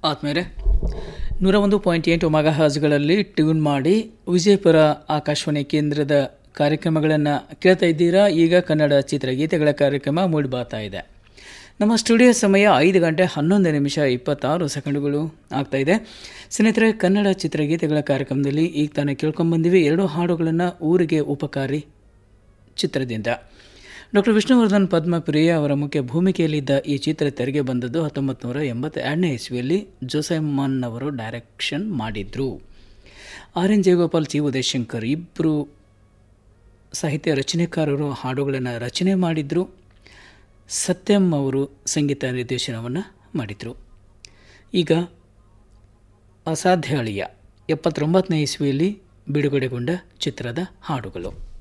ಆದ್ಮೇಲೆ ನೂರ ಒಂದು ಪಾಯಿಂಟ್ ಎಂಟು ಮೆಗಾಹರ್ಸ್ಗಳಲ್ಲಿ ಟ್ಯೂನ್ ಮಾಡಿ ವಿಜಯಪುರ ಆಕಾಶವಾಣಿ ಕೇಂದ್ರದ ಕಾರ್ಯಕ್ರಮಗಳನ್ನು ಕೇಳ್ತಾ ಇದ್ದೀರಾ ಈಗ ಕನ್ನಡ ಚಿತ್ರಗೀತೆಗಳ ಕಾರ್ಯಕ್ರಮ ಮೂಡಿಬರ್ತಾ ಇದೆ ನಮ್ಮ ಸ್ಟುಡಿಯೋ ಸಮಯ ಐದು ಗಂಟೆ ಹನ್ನೊಂದು ನಿಮಿಷ ಇಪ್ಪತ್ತಾರು ಸೆಕೆಂಡುಗಳು ಆಗ್ತಾ ಇದೆ ಸ್ನೇಹಿತರೆ ಕನ್ನಡ ಚಿತ್ರಗೀತೆಗಳ ಕಾರ್ಯಕ್ರಮದಲ್ಲಿ ಈಗ ತಾನೇ ಕೇಳ್ಕೊಂಬಂದಿವಿ ಎರಡು ಹಾಡುಗಳನ್ನು ಊರಿಗೆ ಉಪಕಾರಿ ಚಿತ್ರದಿಂದ ಡಾಕ್ಟರ್ ವಿಷ್ಣುವರ್ಧನ್ ಪದ್ಮಪ್ರಿಯ ಅವರ ಮುಖ್ಯ ಭೂಮಿಕೆಯಲ್ಲಿದ್ದ ಈ ಚಿತ್ರ ತೆರೆಗೆ ಬಂದದ್ದು ಹತ್ತೊಂಬತ್ತು ನೂರ ಎಂಬತ್ತೆರಡನೇ ಇಸ್ವಿಯಲ್ಲಿ ಜೋಸೆಮನ್ ಅವರು ಡೈರೆಕ್ಷನ್ ಮಾಡಿದ್ರು ಆರ್ ಎನ್ ಜಯಗೋಪಾಲ್ ಚಿ ಉದಯಶಂಕರ್ ಇಬ್ಬರು ಸಾಹಿತ್ಯ ರಚನೆಕಾರರು ಹಾಡುಗಳನ್ನು ರಚನೆ ಮಾಡಿದ್ರು ಸತ್ಯಂ ಅವರು ಸಂಗೀತ ನಿರ್ದೇಶನವನ್ನು ಮಾಡಿದರು ಈಗ ಅಸಾಧ್ಯ ಅಳಿಯ ಎಪ್ಪತ್ತೊಂಬತ್ತನೇ ಇಸ್ವಿಯಲ್ಲಿ ಬಿಡುಗಡೆಗೊಂಡ ಚಿತ್ರದ ಹಾಡುಗಳು